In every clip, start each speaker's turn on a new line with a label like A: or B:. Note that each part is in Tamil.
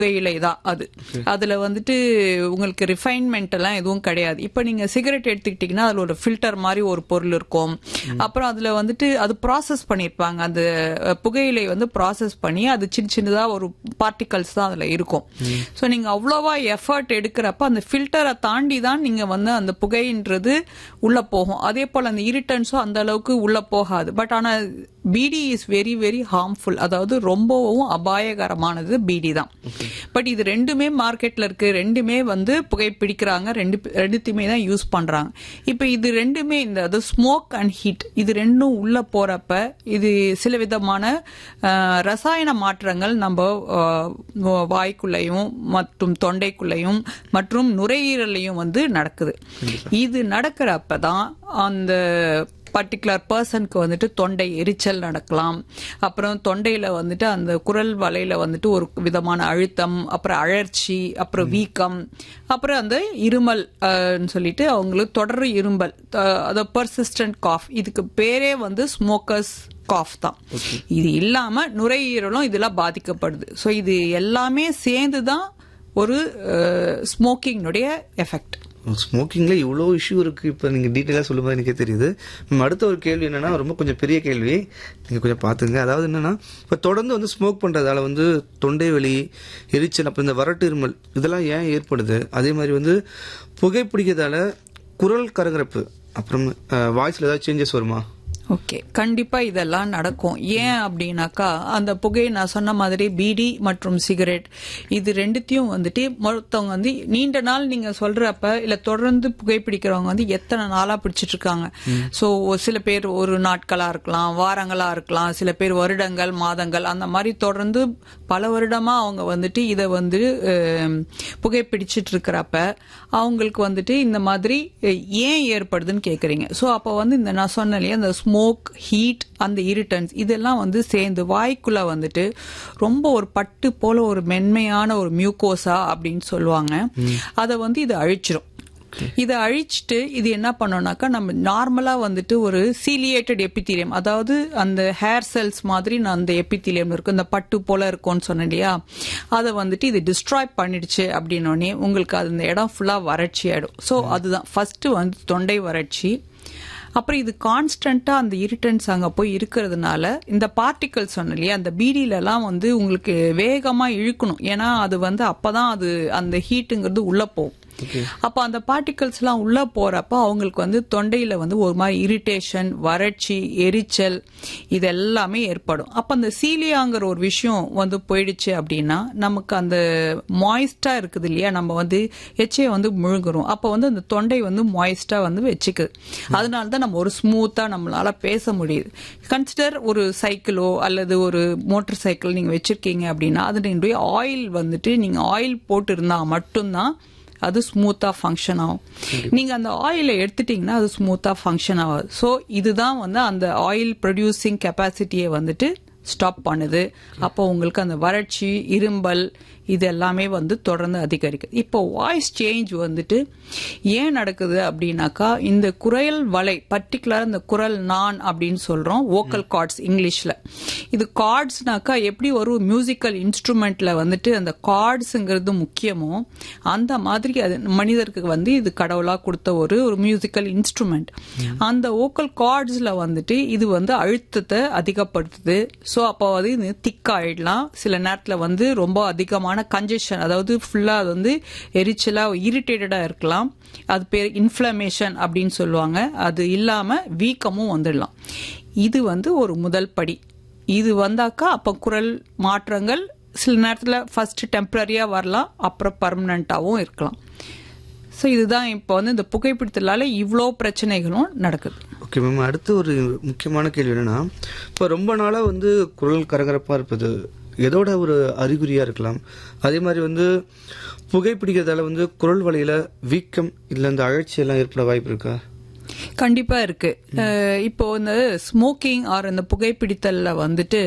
A: புகையிலை தான் அது அதுல வந்துட்டு உங்களுக்கு ரிஃபைன்மெண்ட் எல்லாம் எதுவும் கிடையாது இப்ப நீங்க சிகரெட் எடுத்துக்கிட்டீங்கன்னா அதுல ஒரு ஃபில்டர் மாதிரி ஒரு பொருள் இருக்கும் அப்புறம் அதுல வந்துட்டு அது ப்ராசஸ் பண்ணிருப்பாங்க அந்த அஹ், புகையிலை வந்து ப்ராசஸ் பண்ணி அது சின்ன சின்னதா ஒரு பார்ட்டிகல்ஸ் தான் அதுல இருக்கும் சோ நீங்க அவ்வளோவா எஃபர்ட் எடுக்கிறப்ப அந்த ஃபில்டரை தாண்டி தான் நீங்க வந்து அந்த புகைன்றது உள்ள போகும் அதே போல அந்த இரிட்டன்ஸும் அந்த அளவுக்கு உள்ள போகாது பட் ஆனா பிடி இஸ் வெரி வெரி ஹார்ம்ஃபுல் அதாவது ரொம்பவும் அபாயகரமானது பிடி தான் பட் இது ரெண்டுமே மார்க்கெட்ல இருக்கு ரெண்டுமே வந்து புகை பிடிக்கிறாங்க ரெண்டு ரெண்டுத்தையுமே தான் யூஸ் பண்றாங்க இப்போ இது ரெண்டுமே இந்த அது ஸ்மோக் அண்ட் ஹீட் இது ரெண்டும் உள்ள போறப்ப இது சில விதமான அஹ், ரசாயன மாற்றங்கள் நம்ம அஹ், வாய்க்குள்ளேயும் மற்றும் தொண்டைக்குள்ளேயும் மற்றும் நுரையீரலையும் வந்து நடக்குது இது நடக்கிறப்ப தான் அந்த பர்டிகுலர் பர்சனுக்கு வந்துட்டு தொண்டை எரிச்சல் நடக்கலாம் அப்புறம் தொண்டையில வந்துட்டு அந்த குரல் வலையில வந்துட்டு ஒரு விதமான அழுத்தம் அப்புறம் அழற்சி அப்புறம் வீக்கம் அப்புறம் அந்த இருமல் அஹ், ன்னு சொல்லிட்டு அவங்களுக்கு தொடர் இரும்பல் அஹ், அது பர்சிஸ்டன்ட் காஃப் இதுக்கு பேரே வந்து ஸ்மோக்கர்ஸ் காஃப் தான் இது இல்லாம நுரையீரலும் இதுல பாதிக்கப்படுது ஸோ இது எல்லாமே சேர்ந்து தான் ஒரு ஸ்மோக்கிங்னுடைய எஃபெக்ட்
B: ஸ்மோக்கிங்ல இவ்வளோ இஷ்யூ இருக்கு இப்போ நீங்க டீட்டெயிலாக சொல்லும்போது எனக்கே தெரியுது நம்ம அடுத்த ஒரு கேள்வி என்னன்னா ரொம்ப கொஞ்சம் பெரிய கேள்வி நீங்க கொஞ்சம் பார்த்துங்க அதாவது என்னன்னா இப்போ தொடர்ந்து வந்து ஸ்மோக் பண்றதால வந்து தொண்டை வலி எரிச்சல் அப்புறம் இந்த வறட்டு இருமல் இதெல்லாம் ஏன் ஏற்படுது அதே மாதிரி வந்து புகைப்பிடிக்கிறதால குரல் கரகரப்பு அப்புறம் வாய்ஸ்ல ஏதாவது சேஞ்சஸ் வருமா
A: ஓகே கண்டிப்பா இதெல்லாம் நடக்கும் ஏன் அப்படின்னாக்கா அந்த புகை நான் சொன்ன மாதிரி பீடி மற்றும் சிகரெட் இது ரெண்டுத்தையும் வந்துட்டு மொத்தவங்க வந்து நீண்ட நாள் நீங்க சொல்றப்ப இல்ல தொடர்ந்து புகைப்பிடிக்கிறவங்க வந்து எத்தனை நாளா பிடிச்சிட்டு இருக்காங்க சோ சில பேர் ஒரு நாட்களா இருக்கலாம் வாரங்களா இருக்கலாம் சில பேர் வருடங்கள் மாதங்கள் அந்த மாதிரி தொடர்ந்து பல வருடமா அவங்க வந்துட்டு இதை வந்து அஹ், புகைப்பிடிச்சிட்டு இருக்கிறப்ப அவங்களுக்கு வந்துட்டு இந்த மாதிரி அஹ், ஏன் ஏற்படுதுன்னு கேக்குறீங்க சோ அப்ப வந்து இந்த நான் சொன்னேன் இல்லையா அந்த ஸ்மோக் ஹீட் அந்த இரிட்டன்ஸ் இதெல்லாம் வந்து சேர்ந்து வாய்க்குள்ள வந்துட்டு ரொம்ப ஒரு பட்டு போல ஒரு மென்மையான ஒரு மியூகோசா அப்படின்னு சொல்லுவாங்க அதை வந்து இது அழிச்சிரும் இதை அழிச்சிட்டு இது என்ன பண்ணோம்னாக்கா நம்ம நார்மலா வந்துட்டு ஒரு சீலியேட்டட் எபித்தீலியம் அதாவது அந்த ஹேர் செல்ஸ் மாதிரி நான் அந்த எபித்தீலியம் இருக்கும் இந்த பட்டு போல இருக்கும்னு சொன்னேன் இல்லையா அதை வந்துட்டு இது டிஸ்ட்ராய் பண்ணிடுச்சு அப்படின்னோடனே உங்களுக்கு அது இந்த இடம் ஃபுல்லா வறட்சி ஆயிடும் ஸோ அதுதான் ஃபர்ஸ்ட் வந்து தொண்டை வறட்சி அப்புறம் இது கான்ஸ்டன்டா அந்த இரிட்டன்ஸ் அங்க போய் இருக்கிறதுனால இந்த பார்ட்டிகல் சொன்ன இல்லையா அந்த பீடியில எல்லாம் வந்து உங்களுக்கு வேகமா இழுக்கணும் ஏன்னா அது வந்து அப்பதான் அது அந்த ஹீட்டுங்கிறது உள்ள போகும் அப்ப அந்த பார்ட்டிகல்ஸ் எல்லாம் உள்ள போறப்ப அவங்களுக்கு வந்து தொண்டையில வந்து ஒரு மாதிரி இரிட்டேஷன் வறட்சி எரிச்சல் இது எல்லாமே ஏற்படும் அப்ப அந்த சீலியாங்கிற ஒரு விஷயம் வந்து போயிடுச்சு அப்படின்னா நமக்கு அந்த மாய்ஸ்டா இருக்குது இல்லையா நம்ம வந்து எச்சையை வந்து முழுங்குறோம் அப்ப வந்து அந்த தொண்டை வந்து மாய்ஸ்டா வந்து வச்சுக்குது அதனால தான் நம்ம ஒரு ஸ்மூத்தா நம்மளால பேச முடியுது கன்சிடர் ஒரு சைக்கிளோ அல்லது ஒரு மோட்டார் சைக்கிள் நீங்க வச்சிருக்கீங்க அப்படின்னா அதனுடைய ஆயில் வந்துட்டு நீங்க ஆயில் போட்டு இருந்தா மட்டும்தான் அது ஸ்மூத்தா ஃபங்க்ஷன் ஆகும் நீங்க அந்த ஆயிலை எடுத்துட்டீங்கன்னா அது ஸ்மூத்தா ஃபங்க்ஷன் ஆகாது ஸோ இதுதான் வந்து அந்த ஆயில் ப்ரொடியூசிங் கெப்பாசிட்டியை வந்துட்டு ஸ்டாப் பண்ணுது அப்போ உங்களுக்கு அந்த வறட்சி இரும்பல் இது எல்லாமே வந்து தொடர்ந்து அதிகரிக்குது இப்போ வாய்ஸ் சேஞ்ச் வந்துட்டு ஏன் நடக்குது அப்படின்னாக்கா இந்த குரல் வலை பர்டிகுலர் இந்த குரல் நான் அப்படின்னு சொல்றோம் வோக்கல் கார்ட்ஸ் இங்கிலீஷ்ல இது கார்ட்ஸ்னாக்கா எப்படி ஒரு மியூசிக்கல் இன்ஸ்ட்ருமெண்ட்ல வந்துட்டு அந்த கார்ட்ஸுங்கிறது முக்கியமோ அந்த மாதிரி அது மனிதருக்கு வந்து இது கடவுளா கொடுத்த ஒரு ஒரு மியூசிக்கல் இன்ஸ்ட்ருமெண்ட் அந்த வோக்கல் கார்ட்ஸ்ல வந்துட்டு இது வந்து அழுத்தத்தை அதிகப்படுத்துது ஸோ அப்போ வந்து இது திக்காயிடலாம் சில நேரத்தில் வந்து ரொம்ப அதிகமான கன்ஜெஷன் அதாவது ஃபுல்லா அது வந்து எரிச்சலா இரிட்டேட்டடா இருக்கலாம் அது பேர் இன்ஃப்ளமேஷன் அப்படின்னு சொல்லுவாங்க அது இல்லாம வீக்கமும் வந்துடலாம் இது வந்து ஒரு முதல் படி இது வந்தாக்கா அப்ப குரல் மாற்றங்கள் சில நேரத்துல ஃபர்ஸ்ட் டெம்பரரியா வரலாம் அப்புறம் பர்மனண்டாவும் இருக்கலாம் ஸோ இதுதான் இப்போ வந்து இந்த புகைப்பிடித்தலால இவ்வளோ பிரச்சனைகளும் நடக்குது
B: ஓகே மேம் அடுத்து ஒரு முக்கியமான கேள்வி என்னன்னா இப்போ ரொம்ப நாளா வந்து குரல் கரகரப்பா இருப்பது எதோட ஒரு அறிகுறியா இருக்கலாம் அதே மாதிரி வந்து புகைப்பிடிக்கிறதால வந்து குரல் வழியில வீக்கம் இல்ல இந்த அழற்சி எல்லாம் ஏற்பட வாய்ப்பு இருக்கா
A: கண்டிப்பா இருக்கு அஹ் இப்போ இந்த ஸ்மோக்கிங் ஆர் இந்த புகைப்பிடித்தல்ல வந்துட்டு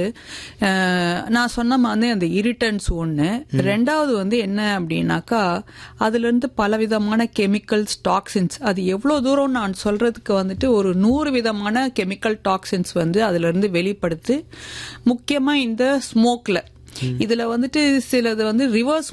A: அஹ் நான் சொன்ன மாதிரி அந்த இரிட்டன்ஸ் ஒண்ணு ரெண்டாவது வந்து என்ன அப்படின்னாக்கா அதுல இருந்து பலவிதமான கெமிக்கல்ஸ் டாக்ஸின்ஸ் அது எவ்வளவு தூரம் நான் சொல்றதுக்கு வந்துட்டு ஒரு நூறு விதமான கெமிக்கல் டாக்ஸின்ஸ் வந்து அதுல இருந்து வெளிப்படுத்து முக்கியமா இந்த ஸ்மோக்ல இதுல வந்துட்டு சிலது வந்து ரிவர்ஸ்